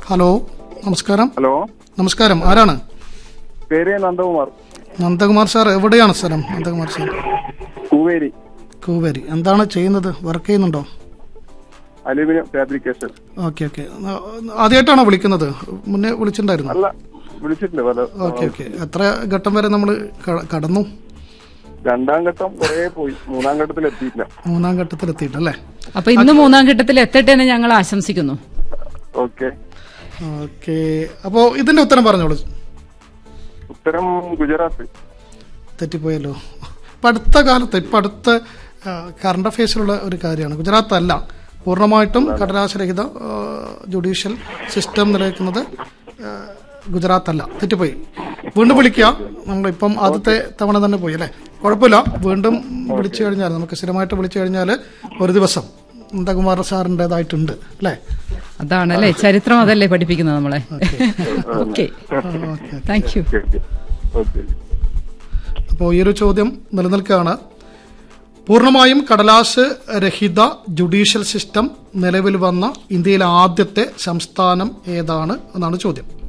hello നമസ്കാരം hello നമസ്കാരം ആരാണ് പേര് നന്ദകുമാർ നന്ദകുമാർ സാർ എവിടെയാണ് സ്ഥലം നന്ദകുമാർ സാർ കൂവേരി കൂവേരി എന്താണ് ചെയ്യുന്നത് വർക്ക് ചെയ്യുന്നുണ്ടോ അലുമിനിയം ഫാബ്രിക്കേഷൻ ഓക്കെ ഓക്കെ ആദ്യമായിട്ടാണോ വിളിക്കുന്നത് മുന്നേ വിളിച്ചിട്ടുണ്ടായിരുന്നു അല്ല വിളിച്ചിട്ടുണ്ട് പല ഓക്കെ ഓക്കെ എത്ര ഘട്ടം വരെ നമ്മൾ കടന്നു രണ്ടാം ഘട്ടം കുറേ പോയി മൂന്നാം ഘട്ടത്തിൽ എത്തിയില്ല മൂന്നാം ഘട്ടത്തിലെത്തിയിട്ടല്ലേ അപ്പൊ ഇന്ന് മൂന്നാം ഘട്ടത്തിൽ എത്തട്ടെ എന്ന് ഞങ്ങൾ ആശംസിക്കുന്നു ഓക്കെ ഓക്കെ അപ്പോൾ ഇതിന്റെ ഉത്തരം പറഞ്ഞോളൂ ഉത്തരം ഗുജറാത്ത് തെറ്റിപ്പോയല്ലോ ഇപ്പം അടുത്ത കാലത്ത് ഇപ്പം അടുത്ത കറണ്ട് അഫയേഴ്സിലുള്ള ഒരു കാര്യമാണ് ഗുജറാത്ത് അല്ല പൂർണ്ണമായിട്ടും കടലാശരഹിത ആ, ജുഡീഷ്യൽ സിസ്റ്റം നിലനിൽക്കുന്നത് ആ, ഗുജറാത്ത് അല്ല തെറ്റിപ്പോയി വീണ്ടും വിളിക്കുക നമ്മളിപ്പം ആദ്യത്തെ തവണ തന്നെ പോയി അല്ലേ കുഴപ്പമില്ല വീണ്ടും വിളിച്ചു കഴിഞ്ഞാൽ നമുക്ക് സ്ഥിരമായിട്ട് വിളിച്ചു കഴിഞ്ഞാൽ ഒരു ദിവസം നന്ദകുമാർ സാറിൻ്റെതായിട്ടുണ്ട് അല്ലേ അതാണല്ലേ ചരിത്രം അതല്ലേ പഠിപ്പിക്കുന്നത് നമ്മളെ okay okay thank you okay okay അപ്പോൾ ഈ ഒരു ചോദ്യം നിലനിൽക്കുകയാണ് പൂർണ്ണമായും കടലാസ് രഹിത ജുഡീഷ്യൽ സിസ്റ്റം നിലവിൽ വന്ന ഇന്ത്യയിലെ ആദ്യത്തെ സംസ്ഥാനം ഏതാണ് എന്നാണ് ചോദ്യം